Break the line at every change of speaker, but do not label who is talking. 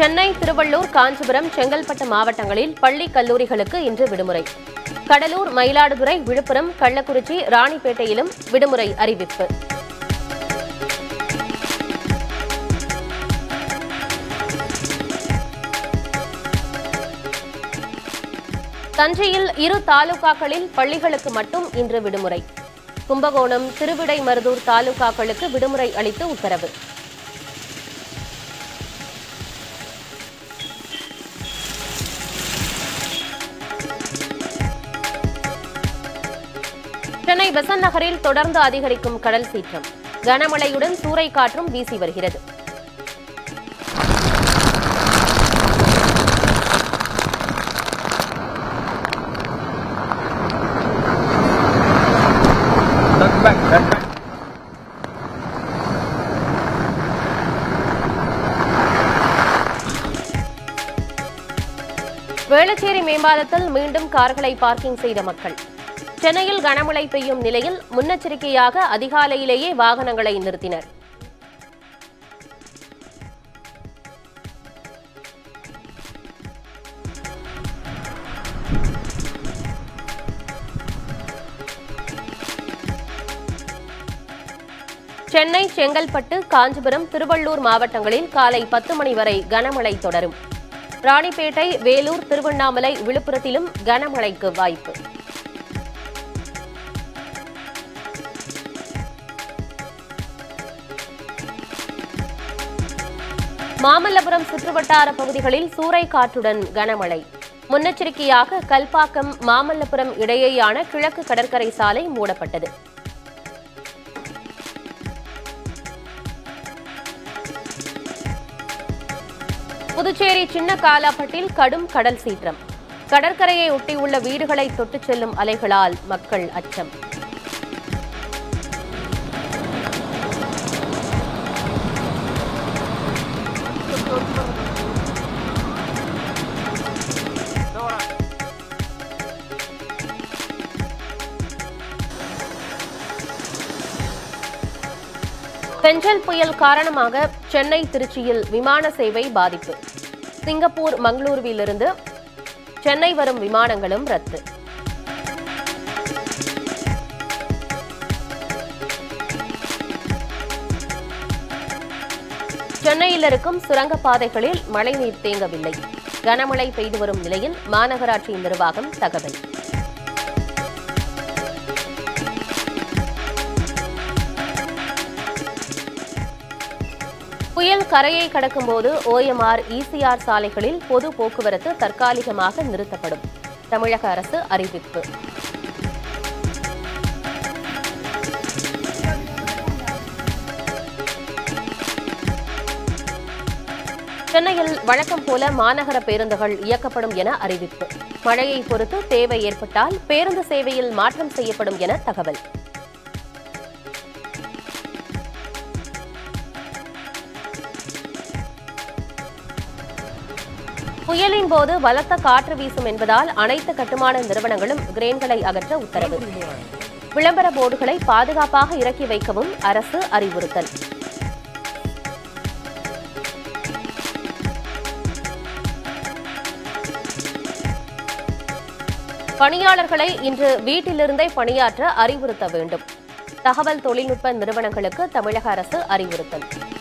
சென்னை திருவள்ளூர் காஞ்சிபுரம் செங்கல்பட்டு மாவட்டங்களில் பள்ளி கல்லூரிகளுக்கு இன்று விடுமுறை கடலூர் மயிலாடுதுறை விழுப்புரம் கள்ளக்குறிச்சி ராணிப்பேட்டையிலும் விடுமுறை அறிவிப்பு தஞ்சையில் இரு தாலுகாக்களில் பள்ளிகளுக்கு மட்டும் இன்று விடுமுறை கும்பகோணம் திருவிடைமருதூர் தாலுகாக்களுக்கு விடுமுறை அளித்து உத்தரவு சென்னை பெசன்ட் நகரில் தொடர்ந்து அதிகரிக்கும் கடல் சீற்றம் கனமழையுடன் சூறைக்காற்றும் வீசி வருகிறது
Duck back, duck back.
Velachery மேம்பாலத்தில் மீண்டும் கார்களை பார்க்கிங் செய்த மக்கள் சென்னையில் கனமழை பெய்யும் நிலையில் முன்னெச்சரிக்கையாக அதிகாலையிலேயே வாகனங்களை நிறுத்தினர் சென்னை செங்கல்பட்டு காஞ்சிபுரம் திருவள்ளூர் மாவட்டங்களில் காலை பத்து மணி வரை கனமழை தொடரும் ராணிப்பேட்டை வேலூர் திருவண்ணாமலை விழுப்புரத்திலும் கனமழைக்கு வாய்ப்பு மாமல்லபுரம் சுற்றுவட்டார பகுதிகளில் சூறைக்காற்றுடன் கனமழை முன்னெச்சரிக்கையாக கல்பாக்கம் மாமல்லபுரம் இடையேயான கிழக்கு கடற்கரை சாலை மூடப்பட்டது புதுச்சேரி சின்ன காலாப்பட்டில் கடும் கடல் சீற்றம் கடற்கரையை ஒட்டியுள்ள வீடுகளை தொட்டுச் செல்லும் அலைகளால் மக்கள் அச்சம் பெஞ்சல் புயல் காரணமாக சென்னை திருச்சியில் விமான சேவை பாதிப்பு சிங்கப்பூர் மங்களூருவிலிருந்து சென்னை வரும் விமானங்களும் ரத்து சென்னையில் இருக்கும் சுரங்கப்பாதைகளில் மழைநீர் தேங்கவில்லை கனமழை பெய்து வரும் நிலையில் மாநகராட்சி நிர்வாகம் தகவல் புயல் கரையை கடக்கும்போது ஓஎம்ஆர் இசிஆர் சாலைகளில் பொது போக்குவரத்து தற்காலிகமாக நிறுத்தப்படும் தமிழக அரசு அறிவிப்பு சென்னையில் வழக்கம் போல மாநகர பேருந்துகள் இயக்கப்படும் என அறிவிப்பு மழையை பொறுத்து தேவை ஏற்பட்டால் பேருந்து சேவையில் மாற்றம் செய்யப்படும் என தகவல் புயலின் போது பலத்த காற்று வீசும் என்பதால் அனைத்து கட்டுமான நிறுவனங்களும் கிரேன்களை அகற்ற உத்தரவு விளம்பர போர்டுகளை பாதுகாப்பாக இறக்கி வைக்கவும் அரசு அறிவுறுத்தல் பணியாளர்களை இன்று வீட்டிலிருந்தே பணியாற்ற அறிவுறுத்த வேண்டும் தகவல் தொழில்நுட்ப நிறுவனங்களுக்கு தமிழக அரசு அறிவுறுத்தல்